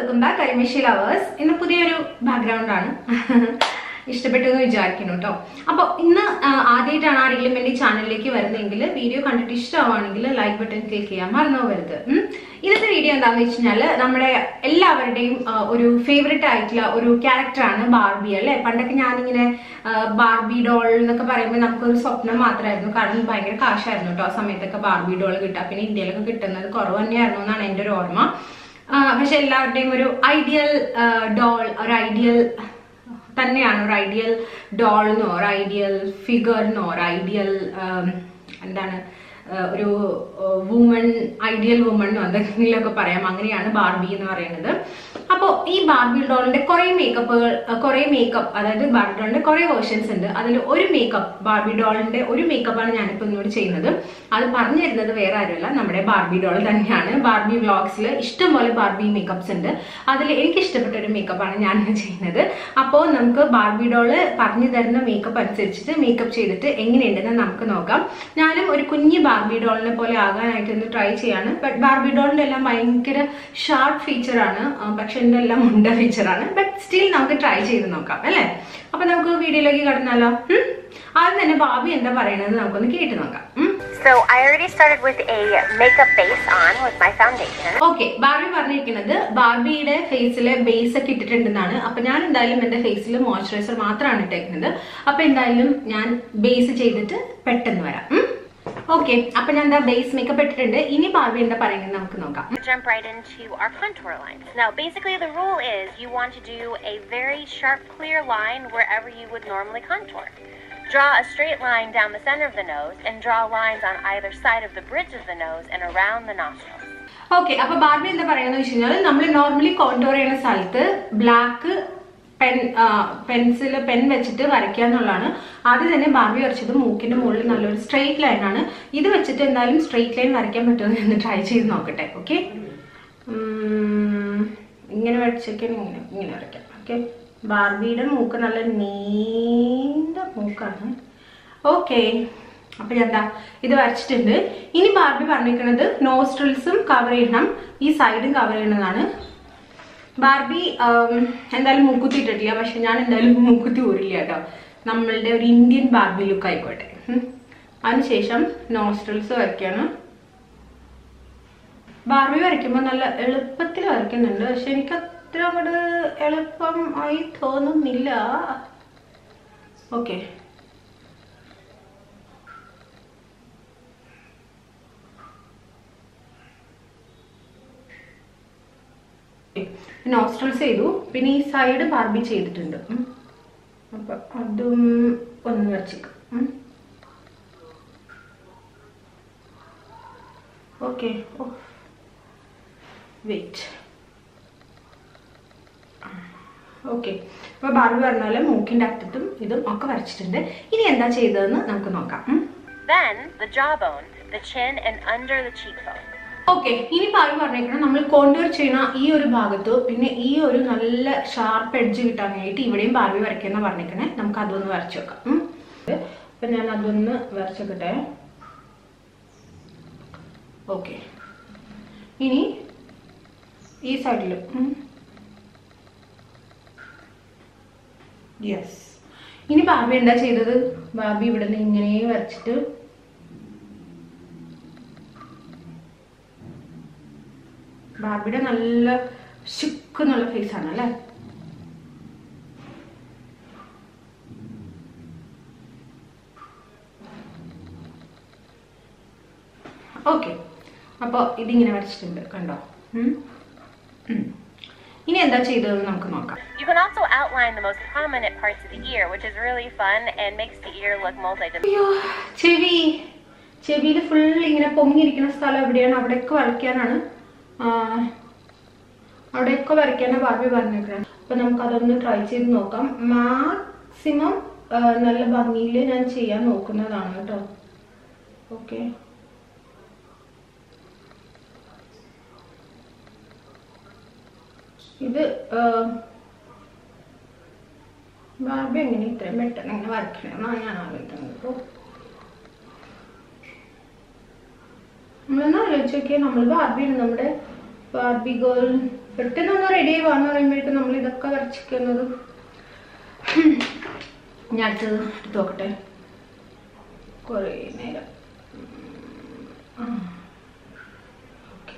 Welcome back കരിമിഷി lovers ഇന്ന് പുതിയൊരു background ആണ് ഇഷ്ടപ്പെട്ടു എന്ന് വിചാരിക്കുന്നു കേട്ടോ അപ്പോൾ ഇന്ന് ആ, ആദ്യമായിട്ടാണ് ആരെങ്കിലും എൻ്റെ ചാനലിലേക്ക് വരുന്നതെങ്കിൽ വീഡിയോ കണ്ടിട്ട് ഇഷ്ടമാണെങ്കിൽ ലൈക്ക് ബട്ടൺ ക്ലിക്ക് ചെയ്യാൻ മറന്നു പോകരുത് ഉം. ഇന്നത്തെ വീഡിയോ എന്താണെന്ന് വെച്ച് കഴിഞ്ഞാൽ നമ്മുടെ എല്ലാവരുടെയും ആ, ഒരു ഫേവറേറ്റ് ആയിട്ടുള്ള ഒരു ക്യാരക്ടറാണ് ബാർബി അല്ലേ പണ്ടൊക്കെ ഞാനിങ്ങനെ ആ, ബാർബി ഡോൾ എന്നൊക്കെ പറയുമ്പോൾ നമുക്കൊരു സ്വപ്നം മാത്രമായിരുന്നു കാരണം ഭയങ്കര കാശായിരുന്നു കേട്ടോ ആ സമയത്തൊക്കെ ബാർബി ഡോൾ കിട്ടുക പിന്നെ ഇന്ത്യയിലൊക്കെ കിട്ടുന്നത് കുറവ് തന്നെയായിരുന്നു എന്നാണ് എൻ്റെ ഒരു ഓർമ്മ ആ, പക്ഷെ എല്ലാവരുടെയും ഒരു ഐഡിയൽ ഡോൾ ഒരു ഐഡിയൽ തന്നെയാണ് ഒരു ഐഡിയൽ ഡോളിനോ ഒരു ഐഡിയൽ ഫിഗറിനോ ഒരു ഐഡിയൽ എന്താണ് ആ, ഒരു വുമൺ ഐഡിയൽ വുമണോ എന്തെങ്കിലുമൊക്കെ പറയാം അങ്ങനെയാണ് ബാർബി എന്ന് പറയുന്നത് അപ്പോൾ ഈ ബാർബി ഡോളിന്റെ കുറേ മേക്കപ്പുകൾ കുറേ മേക്കപ്പ് അതായത് ബാർബി ഡോളിന്റെ കുറേ വേർഷൻസ് ഉണ്ട് അതിൽ ഒരു മേക്കപ്പ് ബാർബി ഡോളിന്റെ ഒരു മേക്കപ്പാണ് ഞാനിപ്പോൾ ഇന്നോട് ചെയ്യുന്നത് അത് പറഞ്ഞു തരുന്നത് വേറെ ആരുമല്ല നമ്മുടെ ബാർബി ഡോൾ തന്നെയാണ് ബാർബി വ്ളോഗ്സിൽ ഇഷ്ടംപോലെ ബാർബി മേക്കപ്സ് ഉണ്ട് അതിൽ എനിക്ക് ഇഷ്ടപ്പെട്ട ഒരു മേക്കപ്പാണ് ഞാൻ ഇന്ന് ചെയ്യുന്നത് അപ്പോൾ നമുക്ക് ബാർബി ഡോള് പറഞ്ഞു തരുന്ന മേക്കപ്പ് അനുസരിച്ചിട്ട് മേക്കപ്പ് ചെയ്തിട്ട് എങ്ങനെയുണ്ടെന്ന് നമുക്ക് നോക്കാം ഞാനും ഒരു കുഞ്ഞ് ബാർബി ഡോളിനെ പോലെ ആകാനായിട്ട് ഒന്ന് ട്രൈ ചെയ്യാണ് ബട്ട് ബാർബി ഡോളിന്റെ എല്ലാം ഭയങ്കര ഷാർപ്പ് ഫീച്ചറാണ് പക്ഷെ എൻ്റെ എല്ലാം ഉണ്ട ഫീച്ചറാണ് ബട്ട് സ്റ്റിൽ നമുക്ക് ട്രൈ ചെയ്ത് നോക്കാം അല്ലേ അപ്പൊ നമുക്ക് വീഡിയോയിലേക്ക് കടന്നാലോ ഉം? ആദ്യം തന്നെ ബാബി എന്താ പറയണത് നമുക്കൊന്ന് കേട്ട് നോക്കാം ഉം? So I already started with a makeup base on with my foundation. Okay Barbie പറഞ്ഞിരിക്കുന്നത് ബാർബിയുടെ ഫേസിലെ ബേസ് ഒക്കെ ഇട്ടിട്ടുണ്ടെന്നാണ് അപ്പൊ ഞാൻ എന്തായാലും എന്റെ ഫേസിൽ മോയ്സ്ചറൈസർ മാത്രമാണ് ഇട്ടേക്കുന്നത് അപ്പൊ എന്തായാലും ഞാൻ ബേസ് ചെയ്തിട്ട് പെട്ടെന്ന് വരാം ഓക്കെ അപ്പൊ ഞാൻ എന്താ ബേസ് മേക്കപ്പ് ഇട്ടിട്ടുണ്ട് ഇനി ബാർബി എന്താ പറയുന്നത് നമുക്ക് നോക്കാം Jump right into our contour lines. Now, basically, the rule is you want to do a very sharp, clear line wherever you would normally contour. Draw a straight line down the center of the nose and draw lines on either side of the bridge of the nose and around the nostrils. Okay അപ്പൊ Barbie എന്താ പറയുന്നത് വെച്ച് കഴിഞ്ഞാൽ നമ്മൾ normally contour ചെയ്യുന്ന സ്ഥലത്ത് black pen pencil pen വെച്ചിട്ട് വരയ്ക്കുക എന്നുള്ളതാണ് ആദ്യം തന്നെ ബാർബി വരച്ചത് മൂക്കിന്റെ മുകളിൽ നല്ലൊരു സ്ട്രെയിറ്റ് ലൈൻ ആണ് ഇത് വെച്ചിട്ട് എന്തായാലും സ്ട്രെയിറ്റ് ലൈൻ വരയ്ക്കാൻ പറ്റുമെന്ന് എന്ന് ട്രൈ ചെയ്ത് നോക്കട്ടെ ഓക്കെ ഇങ്ങനെ വരച്ചൊക്കെ ഇങ്ങനെ ഇങ്ങനെ വരയ്ക്കാം ഓക്കെ ബാർബിയുടെ മൂക്ക് നല്ല നീണ്ട മൂക്കാണ് ഓക്കെ അപ്പൊ ഞാൻ എന്താ ഇത് വരച്ചിട്ടുണ്ട് ഇനി ബാർബി പറഞ്ഞിരിക്കുന്നത് നോസ്ട്രിൽസും കവർ ചെയ്യണം ഈ സൈഡും കവർ ചെയ്യണതാണ് ബാർബി ആം, എന്തായാലും മൂക്കുത്തി ഇട്ടിട്ടില്ല പക്ഷെ ഞാൻ എന്തായാലും മൂക്കുത്തി ഊരില്ല കേട്ടോ നമ്മളുടെ ഒരു ഇന്ത്യൻ ബാർബി ലുക്ക് ആയിക്കോട്ടെ ഉം. അതിനുശേഷം നോസ്ട്രിൽസ് വരയ്ക്കാണ് ബാർബി വരയ്ക്കുമ്പോൾ നല്ല എളുപ്പത്തിൽ വരയ്ക്കുന്നുണ്ട് പക്ഷെ എനിക്ക് അത്ര അങ്ങോട്ട് എളുപ്പം ആയി തോന്നുന്നില്ല ഓക്കെ നോസ്ട്രൽസ് ചെയ്തു പിന്നെ ഈ സൈഡ് ബാർബി ചെയ്തിട്ടുണ്ട് ഉം. അപ്പൊ അതും ഒന്ന് വരച്ചേക്കാം ഓക്കെ വെയിറ്റ് ഓക്കെ അപ്പൊ ബാർബി പറഞ്ഞ മൂക്കിന്റെ അറ്റത്തും ഇതും ഒക്കെ വരച്ചിട്ടുണ്ട് ഇനി എന്താ ചെയ്തതെന്ന് നമുക്ക് നോക്കാം ഉം. Then, the jawbone, the chin, and under the cheekbone. Okay ഇനി ബാർബി പറഞ്ഞേക്കണം നമ്മൾ കോണ്ടൂർ ചെയ്യുന്ന ഈ ഒരു ഭാഗത്ത് പിന്നെ ഈ ഒരു നല്ല ഷാർപ്പ് എഡ്ജ് കിട്ടാൻ വേണ്ടിയിട്ട് ഇവിടെയും ബാർബി വരയ്ക്കുന്ന പറഞ്ഞേക്കണേ നമുക്ക് അതൊന്ന് വരച്ചു വെക്കാം ഉം. അപ്പൊ ഞാൻ അതൊന്ന് വരച്ചെക്കട്ടെ ഓക്കെ ഇനി ഈ സൈഡിൽ യെസ് ഇനി ബാർബി എന്താ ചെയ്തത് ബാർബി ഇവിടെ നിന്ന് ഇങ്ങനെ വരച്ചിട്ട് ബാർബിയുടെ നല്ല ശുക്ക് എന്നുള്ള ഫേസ് ആണ് അല്ലേ ഓക്കെ അപ്പോൾ ഇതിങ്ങനെ വരച്ചിട്ടുണ്ട് കണ്ടോ ഉം. ഉം. ഇനി എന്താ ചെയ്തതെന്ന് നമുക്ക് നോക്കാം You can also outline the most prominent parts of the ear, which is really fun and makes the ear look multidimensional. അയ്യോ ചെവി ചെവിയിൽ ഫുൾ ഇങ്ങനെ പൊങ്ങിയിരിക്കുന്ന സ്ഥലം എവിടെയാണ് അവിടെയൊക്കെ വരയ്ക്കാനാണ് ആ, അവിടെയൊക്കെ വരയ്ക്കാനാണ് ബാർബി പറഞ്ഞേക്കുന്നത് അപ്പൊ നമുക്ക് അതൊന്ന് ട്രൈ ചെയ്ത് നോക്കാം മാക്സിമം നല്ല ഭംഗിയിൽ ഞാൻ ചെയ്യാൻ നോക്കുന്നതാണ് കേട്ടോ ഓക്കെ ഇത് ആ, ബാർബി എങ്ങനെ ഇത്രയും പെട്ടെന്ന് ഇങ്ങനെ വരയ്ക്കണമെന്നാണ് ഞാൻ ആലോചിക്കുന്നത് അപ്പോൾ നമ്മളൊന്ന് ആലോചിച്ച് നോക്കിയാൽ നമ്മൾ ബാർബിയാണ് നമ്മുടെ ബാർബി ഗേൾ പെട്ടെന്നൊന്ന് റെഡി ആയി വന്നു പറയുമ്പോഴേക്കും നമ്മൾ ഇതൊക്കെ വരച്ചിരിക്കുന്നത് ഞാൻ അടുത്തത് എടുത്ത് നോക്കട്ടെ കുറേ നേരം ഓക്കെ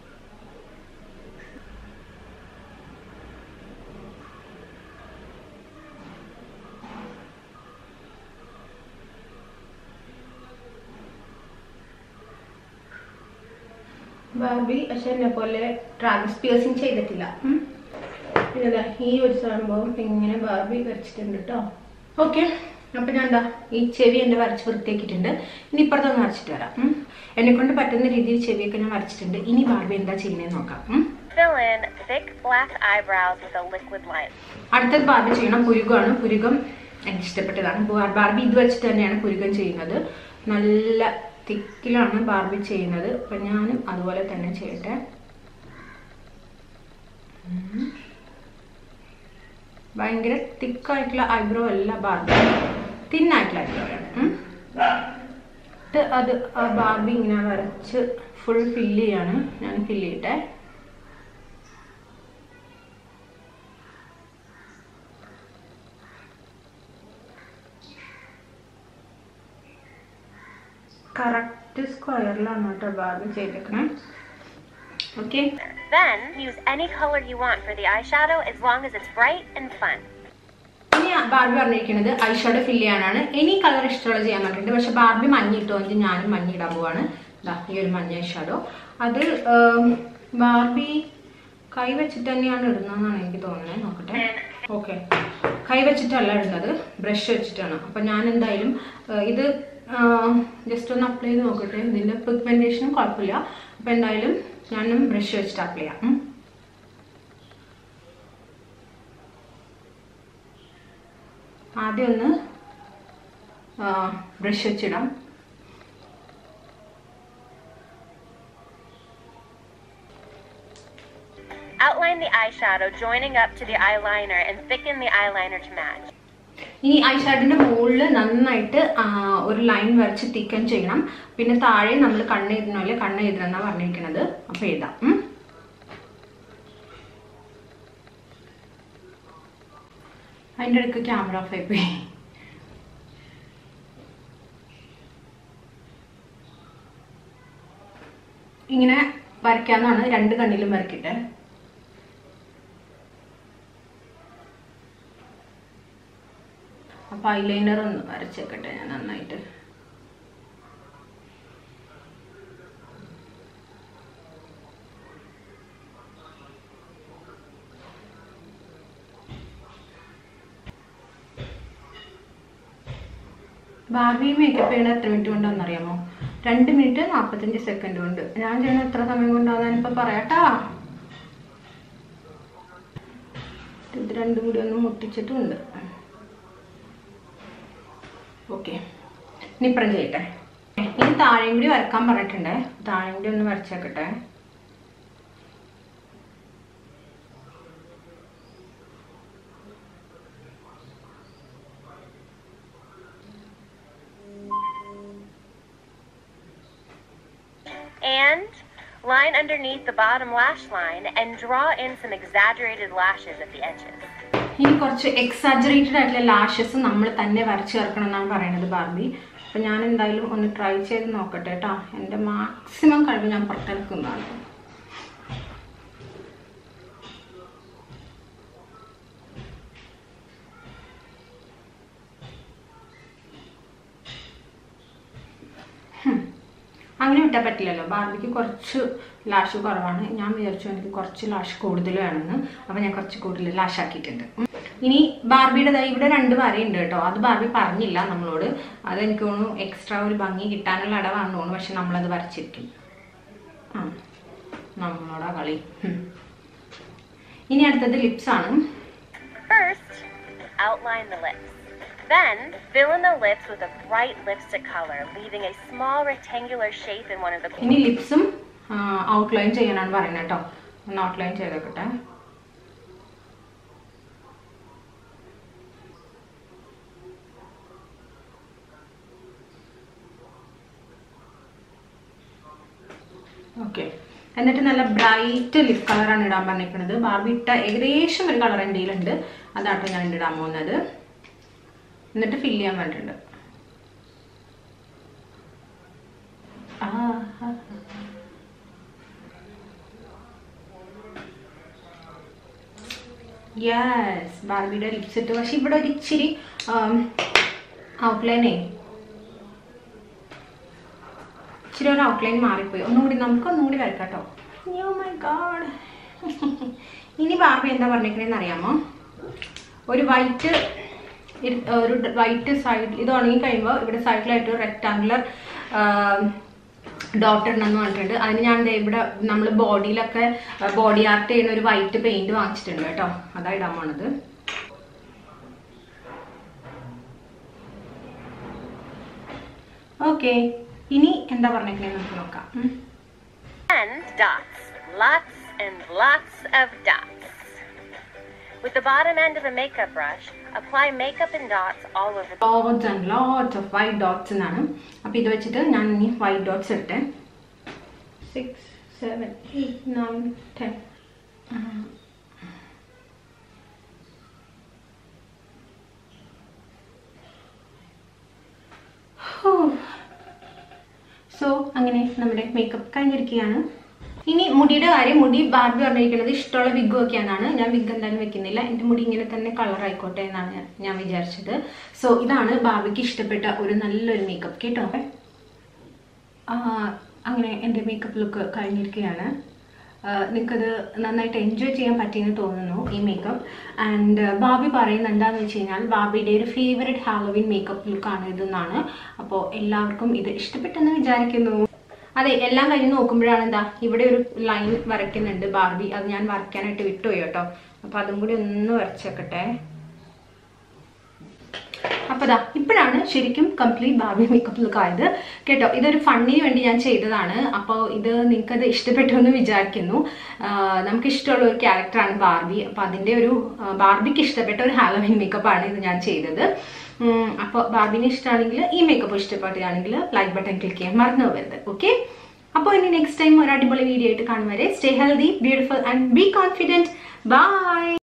ബാർബി പക്ഷെ എന്നെ പോലെ ട്രാവൽസ് പിയേഴ്സിങ് ചെയ്തിട്ടില്ല ഉം. പിന്നെ ദാ ഈ ഒരു സംഭവം ഇങ്ങനെ ബാർബി വരച്ചിട്ടുണ്ട് കേട്ടോ ഓക്കെ അപ്പൊ ഞാൻ എന്താ ഈ ചെവി എന്റെ വരച്ച് വൃത്തിയാക്കിയിട്ടുണ്ട് ഇനി ഇപ്പുറത്തൊന്ന് വരച്ചിട്ട് വരാം ഉം. എന്നെ കൊണ്ട് പറ്റുന്ന രീതിയിൽ ചെവിയൊക്കെ ഞാൻ വരച്ചിട്ടുണ്ട് ഇനി ബാർബി എന്താ ചെയ്യുന്നതെന്ന് നോക്കാം ഉം. Fill in thick black eyebrows with a liquid line. അടുത്തത് ബാർബി ചെയ്യണം പുരുകമാണ് പുരുകം എനിക്ക് ഇഷ്ടപ്പെട്ടതാണ് ബാ- ബാർബി ഇത് വെച്ചിട്ട് തന്നെയാണ് പുരുകം ചെയ്യുന്നത് നല്ല തിക്കിലാണ് ബാർബി ചെയ്യുന്നത് അപ്പൊ ഞാനും അതുപോലെ തന്നെ ചെയ്യട്ടെ ഉം. ഭയങ്കര തിക്കായിട്ടുള്ള ഐബ്രോ അല്ല ബാർബി തിന്നായിട്ടുള്ള ഐബ്രോ ആണ് ഉം. എന്നിട്ട് അത് ആ ബാർബി ഇങ്ങനെ വരച്ച് ഫുൾ ഫില്ല് ചെയ്യാണ് ഞാൻ ഫില്ല് ചെയ്യട്ടെ കറക്റ്റ് സ്ക്വയറിലാണ് കേട്ടോ ബാർബി ചെയ്തേക്കണേ okay Then, use any color you want for the eyeshadow as long as it's bright and fun. ഇനി ബാർബി പറഞ്ഞിരിക്കുന്നത് ഐഷാഡോ ഫില്ല് ചെയ്യാനാണ് എനി കളർ ഇഷ്ടമുള്ള ചെയ്യാൻ പറഞ്ഞിട്ടുണ്ട് പക്ഷെ ബാർബി മഞ്ഞ ഇട്ടുവെങ്കിൽ ഞാനും മഞ്ഞ ഇടാൻ പോവാണ് ദാ ഈ ഒരു മഞ്ഞ ഐഷാഡോ അത് ഉം, ബാർബി കൈ വെച്ചിട്ട് തന്നെയാണ് ഇടുന്നതെന്നാണ് എനിക്ക് തോന്നുന്നത് നോക്കട്ടെ ഓക്കെ കൈ വെച്ചിട്ടല്ല ഇടുന്നത് ബ്രഷ് വെച്ചിട്ടാണ് അപ്പം ഞാൻ എന്തായാലും ഏർ, ഇത് ജസ്റ്റ് ഒന്ന് അപ്ലൈ ചെയ്ത് നോക്കട്ടെ ഇതിൻ്റെ പിഗ്മെൻറ്റേഷനും കുഴപ്പമില്ല അപ്പം എന്തായാലും ഞാനും ബ്രഷ് വെച്ചിട്ട് അപ്ലൈ ചെയ്യാം ഉം. ആദ്യം ഒന്ന് ബ്രഷ് വെച്ചിടാം Outline the eyeshadow joining up to the eyeliner and thicken the eyeliner to match. ഇനി ഐഷാഡിന്റെ മുകളിൽ നന്നായിട്ട് ആ, ഒരു ലൈൻ വരച്ച് തിക്കൻ ചെയ്യണം പിന്നെ താഴെ നമ്മൾ കണ്ണ് എഴുതണമല്ലേ കണ്ണ് എഴുതണമെന്നാണ് പറഞ്ഞിരിക്കുന്നത് അപ്പൊ എഴുതാം ഉം. അതിൻ്റെ ഇടയ്ക്ക് ക്യാമറ ഓഫ് ആയിപ്പോയി ഇങ്ങനെ വരയ്ക്കാന്നാണ് രണ്ട് കണ്ണിലും വരയ്ക്കട്ടെ അപ്പൊ ഐലൈനർ ഒന്ന് വരച്ചേക്കട്ടെ ഞാൻ നന്നായിട്ട് ബാർബി മേക്കപ്പ് ചെയ്യണ എത്ര മിനിറ്റ് കൊണ്ടാണെന്ന് അറിയാമോ രണ്ട് മിനിറ്റ് നാൽപ്പത്തഞ്ച് സെക്കൻഡ് കൊണ്ട് ഞാൻ ചെയ്യണ എത്ര സമയം കൊണ്ടാന്ന് ഞാനിപ്പോ പറയാട്ടാ ഇത് രണ്ടും കൂടി ഒന്ന് മുട്ടിച്ചിട്ടുണ്ട് ഓക്കെ ഇനി ഇപ്പുറം ചെയ്യട്ടെ ഇനി താഴെയും കൂടി വരക്കാൻ പറഞ്ഞിട്ടുണ്ട് താഴെയും കൂടി ഒന്ന് വരച്ചേക്കട്ടെ And line underneath the bottom lash line and draw in some exaggerated lashes at the edges. ഇനി കുറച്ച് എക്സാജറേറ്റഡ് ആയിട്ടുള്ള ലാഷസ് നമ്മൾ തന്നെ വരച്ചു ചേർക്കണം എന്നാണ് പറയുന്നത് ബാർബി അപ്പം ഞാൻ എന്തായാലും ഒന്ന് ട്രൈ ചെയ്ത് നോക്കട്ടെ കേട്ടോ എൻ്റെ മാക്സിമം കഴിവ് ഞാൻ പുറത്തെടുക്കുന്നതാണ് ഹും. അങ്ങനെ വിട്ടാൽ പറ്റില്ലല്ലോ ബാർബിക്ക് കുറച്ച് ലാഷ് കുറവാണ് ഞാൻ വിചാരിച്ചു എനിക്ക് കുറച്ച് ലാഷ് കൂടുതൽ വേണമെന്ന് അപ്പോൾ ഞാൻ കുറച്ച് കൂടുതൽ ലാഷ് ആക്കിയിട്ടുണ്ട് ഉം. ഇനി ബാർബിയുടെ ദാ ഇവിടെ രണ്ട് വരയുണ്ട് കേട്ടോ അത് ബാർബി പറഞ്ഞില്ല നമ്മളോട് അത് എനിക്ക് തോന്നുന്നു എക്സ്ട്രാ ഒരു ഭംഗി കിട്ടാനുള്ള ഇടവാണെന്ന് തോന്നുന്നു പക്ഷെ നമ്മളത് വരച്ചിരിക്കും ആ നമ്മളോടാ കളി ഉം. ഇനി അടുത്തത് ലിപ്സ് ആണ് First, outline the lips. Then, fill in the lips with a bright lipstick color, leaving a small rectangular shape in one of the ഇനി ലിപ്സും ഔട്ട്ലൈൻ ചെയ്യാനാണ് പറയുന്നത് കേട്ടോ ഒന്ന് ഔട്ട്ലൈൻ ചെയ്തേക്കട്ടെ ഓക്കെ എന്നിട്ട് നല്ല ബ്രൈറ്റ് ലിപ് കളറാണ് ഇടാൻ പറഞ്ഞിരിക്കുന്നത് ബാർബി ഇട്ട ഏകദേശം ഒരു കളർ എൻ്റെ കയ്യിലുണ്ട് അതാട്ടോ ഞാൻ ഇടാൻ പോകുന്നത് എന്നിട്ട് ഫില്ല് ചെയ്യാൻ വേണ്ടിയിട്ടുണ്ട് ആ ആ. യെസ് ബാർബിയുടെ ലിപ്സ് ഇട്ട് പക്ഷെ ഇവിടെ ഒരു ഇച്ചിരി ഔട്ട്ലൈനേ ഇച്ചിരി ഒരു ഔട്ട്ലൈൻ മാറിപ്പോയി ഒന്നും കൂടി നമുക്ക് ഒന്നും കൂടി വരക്കാട്ടോ യോ മൈ ഗാഡ് ഇനി ബാർബി എന്താ പറഞ്ഞിരിക്കണേന്ന് അറിയാമോ ഒരു വൈറ്റ് ഒരു വൈറ്റ് സൈഡ് ഇത് ഉണങ്ങി കഴിയുമ്പോൾ ഇവിടെ സൈഡിലായിട്ട് ഒരു റെക്ടാങ്കുലർ ഡോട്ട് ഇടണമെന്ന് പറഞ്ഞിട്ടുണ്ട് അതിന് ഞാൻ ദേ ഇവിടെ നമ്മൾ ബോഡിയിലൊക്കെ ബോഡി ആർട്ട് ചെയ്യുന്ന ഒരു വൈറ്റ് പെയിന്റ് വാങ്ങിച്ചിട്ടുണ്ട് കേട്ടോ അതാ ഇടാൻ പോണത് ഓക്കെ ഇനി എന്താ പറഞ്ഞേക്കണേ നമുക്ക് നോക്കാം ഉം. And dots. Lots and lots of dots. With the bottom end of a makeup brush, apply makeup and dots all over the lots and lots of white dots എന്നാണ് അപ്പോൾ ഇത് വെച്ചിട്ട് ഞാൻ ഇനി വൈറ്റ് ഡോട്ട്സ് എടുത്തേ six seven eight nine ten so അങ്ങനെ നമ്മുടെ makeup കഴിഞ്ഞിരിക്കുകയാണ് ഇനി മുടിയുടെ കാര്യം മുടി ബാർബി പറഞ്ഞിരിക്കുന്നത് ഇഷ്ടമുള്ള വിഗ് വെക്കാനാണ് ഞാൻ വിഗ് എന്തായാലും വെക്കുന്നില്ല എൻ്റെ മുടി ഇങ്ങനെ തന്നെ കളർ ആയിക്കോട്ടെ എന്നാണ് ഞാൻ- ഞാൻ വിചാരിച്ചത് സോ ഇതാണ് ബാർബിക്ക് ഇഷ്ടപ്പെട്ട ഒരു നല്ലൊരു മേക്കപ്പ് കേട്ടോ ആ, അങ്ങനെ എൻ്റെ മേക്കപ്പ് ലുക്ക് കഴിഞ്ഞിരിക്കുകയാണ് നിങ്ങൾക്കത് നന്നായിട്ട് എൻജോയ് ചെയ്യാൻ പറ്റിയെന്ന് തോന്നുന്നു ഈ മേക്കപ്പ് ആൻഡ് ബാബി പറയുന്നത് എന്താണെന്ന് വെച്ച് കഴിഞ്ഞാൽ ബാബിയുടെ ഒരു ഫേവറേറ്റ് ഹാലോവിൻ മേക്കപ്പ് ലുക്കാണ് ഇതെന്നാണ് അപ്പോൾ എല്ലാവർക്കും ഇത് ഇഷ്ടപ്പെട്ടെന്ന് വിചാരിക്കുന്നു അതെ എല്ലാം കഴിഞ്ഞ് നോക്കുമ്പോഴാണ് എന്താ ഇവിടെ ഒരു ലൈൻ വരയ്ക്കുന്നുണ്ട് ബാർബി അത് ഞാൻ വരയ്ക്കാനായിട്ട് വിട്ടുപോയി കേട്ടോ അപ്പോൾ അതും കൂടി ഒന്ന് വരച്ചേക്കട്ടെ അപ്പൊ ദാ ഇപ്പോഴാണ് ശരിക്കും കംപ്ലീറ്റ് ബാർബി മേക്കപ്പ് ലുക്ക് ആയത് കേട്ടോ ഇതൊരു ഫണ്ണിന് വേണ്ടി ഞാൻ ചെയ്തതാണ് അപ്പോൾ ഇത് നിങ്ങൾക്കത് ഇഷ്ടപ്പെട്ടു എന്ന് വിചാരിക്കുന്നു ആഹ് നമുക്ക് ഇഷ്ടമുള്ള ഒരു ക്യാരക്ടറാണ് ബാർബി അപ്പോൾ അതിൻ്റെ ഒരു ആഹ് ബാർബിക്ക് ഇഷ്ടപ്പെട്ട ഒരു ഹാലോവിൻ മേക്കപ്പ് ആണ് ഇത് ഞാൻ ചെയ്തത് അപ്പോൾ ബാർബിനെ ഇഷ്ടമാണെങ്കിൽ ഈ മേക്കപ്പ് ഇഷ്ടപ്പെടുകയാണെങ്കിൽ ലൈക്ക് ബട്ടൺ ക്ലിക്ക് ചെയ്യാൻ മറന്നു പോകരുത് ഓക്കെ അപ്പോൾ ഇനി നെക്സ്റ്റ് ടൈം ഒരു അടിപൊളി വീഡിയോ ആയിട്ട് കാണും വരെ stay healthy beautiful and be confident by